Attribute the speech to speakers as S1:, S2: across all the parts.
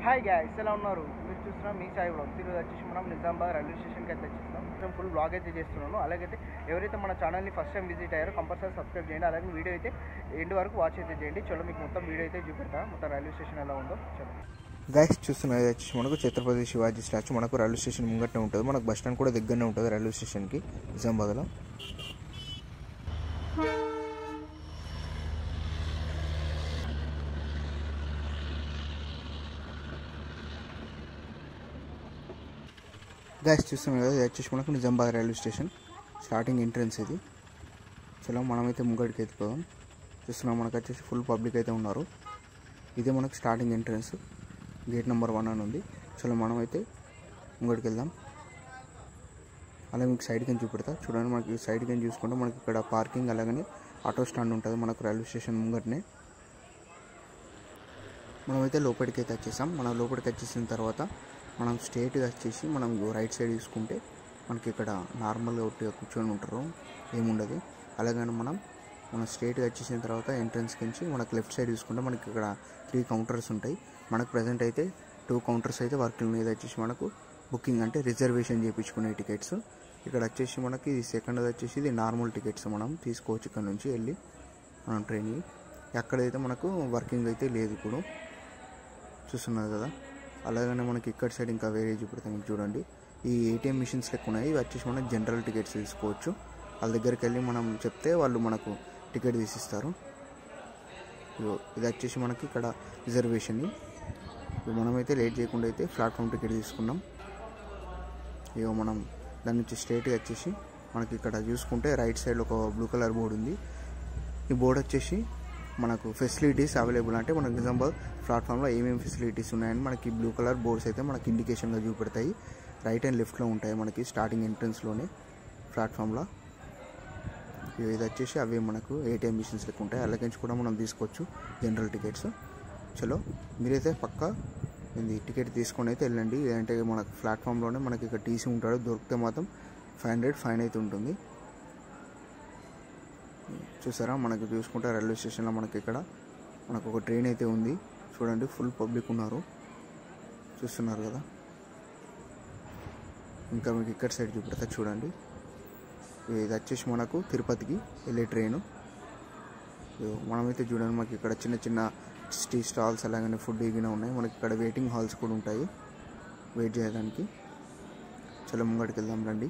S1: hi guys ఎలా ఉన్నారు మీరు చూస్తున్నాం మీ సాయి బ్లాగ్ ఈరోజు వచ్చేసి మనం నిజామాబాద్ రైల్వే స్టేషన్కి అయితే వచ్చేస్తాం కొంచెం ఫుల్ బ్లాగ్ అయితే చేస్తున్నాను అలాగైతే ఎవరైతే మన ఛానల్ని ఫస్ట్ టైం విజిట్ అయ్యారో కంపల్సరీ సబ్స్క్రైబ్ చేయండి అలాగే వీడియో అయితే ఎండ్ వరకు వాచ్ అయితే చేయండి చలో మీకు మొత్తం వీడియో అయితే చూపెడతా మొత్తం రైల్వే స్టేషన్ ఎలా ఉందో చలో
S2: గైస్ చూస్తున్నది వచ్చేసి మనకు ఛత్రపతి శివాజీ స్టాచ్యూ మనకు రైల్వే స్టేషన్ ముంగట్నే ఉంటుంది మనకు బస్ స్టాండ్ కూడా దగ్గరనే ఉంటుంది రైల్వే స్టేషన్కి నిజామాబాద్లో గైస్ చూస్తున్నాం కదా ఇది వచ్చేసి మనకు Nizamabad railway station starting entrance ఇది చలో మనమైతే ముంగడికి ఎత్తుకోదాం చూస్తున్నాం మనకు వచ్చేసి ఫుల్ పబ్లిక్ అయితే ఉన్నారు ఇదే మనకు starting entrance gate number one అని ఉంది చలో మనమైతే ముంగడికి వెళ్దాం అలాగే మీకు సైడ్ కింద చూపెడతా చూడండి మనకి సైడ్ కింద చూసుకుంటే మనకి ఇక్కడ పార్కింగ్ అలాగనే ఆటో స్టాండ్ ఉంటుంది మనకు రైల్వే స్టేషన్ ముంగటనే మనమైతే లోపలికి అయితే వచ్చేసాం మనం లోపలికి వచ్చేసిన తర్వాత మనం స్ట్రేట్గా వచ్చేసి మనం రైట్ సైడ్ చూసుకుంటే మనకి ఇక్కడ నార్మల్గా ఒట్టిగా కూర్చొని ఉంటారు ఏముండదు అలాగని మనం మనం స్ట్రేట్గా వచ్చేసిన తర్వాత ఎంట్రన్స్ నుంచి మనకు లెఫ్ట్ సైడ్ చూసుకుంటే మనకి ఇక్కడ త్రీ కౌంటర్స్ ఉంటాయి మనకు ప్రజెంట్ అయితే టూ కౌంటర్స్ అయితే వర్కింగ్ మీద వచ్చేసి మనకు బుకింగ్ అంటే రిజర్వేషన్ చేయించుకునే టికెట్స్ ఇక్కడ వచ్చేసి మనకి సెకండ్ వచ్చేసి ఇది నార్మల్ టికెట్స్ మనం తీసుకోవచ్చు ఇక్కడ నుంచి వెళ్ళి మనం ట్రైన్కి అక్కడైతే మనకు వర్కింగ్ అయితే లేదు ఇప్పుడు చూస్తున్నారు కదా అలాగనే మనకి ఇక్కడ సైడ్ ఇంకా వేరే చూపెడతాం మీకు చూడండి ఈ ఏటీఎం మిషన్స్ లెక్క ఉన్నాయి ఇవి వచ్చేసి మనం జనరల్ టికెట్స్ తీసుకోవచ్చు వాళ్ళ దగ్గరికి వెళ్ళి మనం చెప్తే వాళ్ళు మనకు టికెట్ తీసిస్తారు ఇగో ఇది వచ్చేసి మనకి ఇక్కడ రిజర్వేషన్ మనమైతే లేట్ చేయకుండా అయితే ప్లాట్ఫామ్ టికెట్ తీసుకున్నాం ఇగో మనం దాని నుంచి స్ట్రైట్గా వచ్చేసి మనకి ఇక్కడ చూసుకుంటే రైట్ సైడ్ ఒక బ్లూ కలర్ బోర్డు ఉంది ఈ బోర్డు వచ్చేసి మనకు ఫెసిలిటీస్ అవైలబుల్ అంటే మనకు నిజామాబాద్ ప్లాట్ఫామ్లో ఏమేమి ఫెసిలిటీస్ ఉన్నాయని మనకి బ్లూ కలర్ బోర్డ్స్ అయితే మనకి ఇండికేషన్గా చూపెడతాయి రైట్ అండ్ లెఫ్ట్లో ఉంటాయి మనకి స్టార్టింగ్ ఎంట్రన్స్లోనే ప్లాట్ఫామ్లో ఇది వచ్చేసి అవి మనకు ఏటీఎం మిషన్స్ లెక్క ఉంటాయి అలాగే కూడా మనం తీసుకోవచ్చు జనరల్ టికెట్స్ చలో మీరైతే పక్కా ఇది టికెట్ తీసుకొని అయితే వెళ్ళండి లేదంటే మనకు ప్లాట్ఫామ్లోనే మనకి ఇక్కడ టీసీ ఉంటాడు దొరికితే మాత్రం ఫైవ్ హండ్రెడ్ ఫైన్ అయితే ఉంటుంది చూసారా మనకి చూసుకుంటే రైల్వే స్టేషన్లో మనకి ఇక్కడ మనకు ఒక ట్రైన్ అయితే ఉంది చూడండి ఫుల్ పబ్లిక్ ఉన్నారు చూస్తున్నారు కదా ఇంకా మీకు ఇక్కడ సైడ్ చూపెడతా చూడండి ఇది వచ్చేసి మనకు తిరుపతికి వెళ్ళే ట్రైను ఇదిగో మనమైతే చూడండి మనకి ఇక్కడ చిన్న చిన్న టీ స్టాల్స్ అలాగనే ఫుడ్ ఎగిన ఉన్నాయి మనకి ఇక్కడ వెయిటింగ్ హాల్స్ కూడా ఉంటాయి వెయిట్ చేయడానికి చలో ముంగడికి వెళ్దాం రండి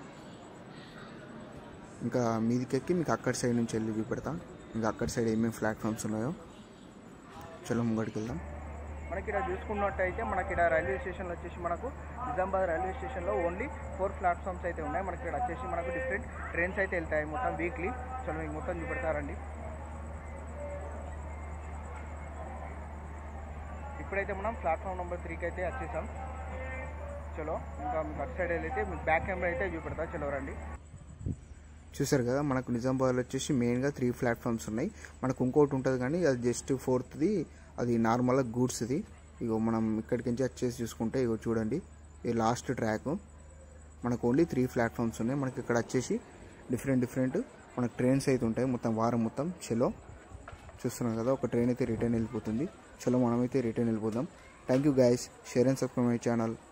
S2: ఇంకా మీదికెక్కి మీకు అక్కడ సైడ్ నుంచి వెళ్ళి చూపెడతా ఇంకా అక్కడ సైడ్ ఏమేమి ప్లాట్ఫామ్స్ ఉన్నాయో చలో ముంగడికి వెళ్దాం
S1: మనకి ఇక్కడ చూసుకున్నట్టయితే మనకి ఇక్కడ రైల్వే స్టేషన్లో వచ్చేసి మనకు నిజామాబాద్ రైల్వే స్టేషన్లో ఓన్లీ ఫోర్ ప్లాట్ఫామ్స్ అయితే ఉన్నాయి మనకి ఇక్కడ వచ్చేసి మనకు డిఫరెంట్ ట్రైన్స్ అయితే వెళ్తాయి మొత్తం వీక్లీ చలో మీకు మొత్తం చూపెడతారండి ఇప్పుడైతే మనం ప్లాట్ఫామ్ నెంబర్ త్రీకి అయితే వచ్చేసాం చలో ఇంకా మీకు అటు సైడ్ వెళ్ళైతే మీకు బ్యాక్ కెమెరా అయితే చూపెడతా చలో రండి
S2: చూసారు కదా మనకు నిజామాబాద్లో వచ్చేసి మెయిన్గా త్రీ ప్లాట్ఫామ్స్ ఉన్నాయి మనకు ఇంకోటి ఉంటుంది కానీ అది జస్ట్ ఫోర్త్ది అది నార్మల్గా గూడ్స్ది ఇగో మనం ఇక్కడికి నుంచి వచ్చేసి చూసుకుంటే ఇగో చూడండి ఇది లాస్ట్ ట్రాక్ మనకు ఓన్లీ త్రీ ప్లాట్ఫామ్స్ ఉన్నాయి మనకి ఇక్కడ వచ్చేసి డిఫరెంట్ డిఫరెంట్ మనకు ట్రైన్స్ అయితే ఉంటాయి మొత్తం వారం మొత్తం చలో చూస్తున్నాం కదా ఒక ట్రైన్ అయితే రిటర్న్ వెళ్ళిపోతుంది చలో మనమైతే రిటర్న్ వెళ్ళిపోదాం thank you guys share and subscribe my channel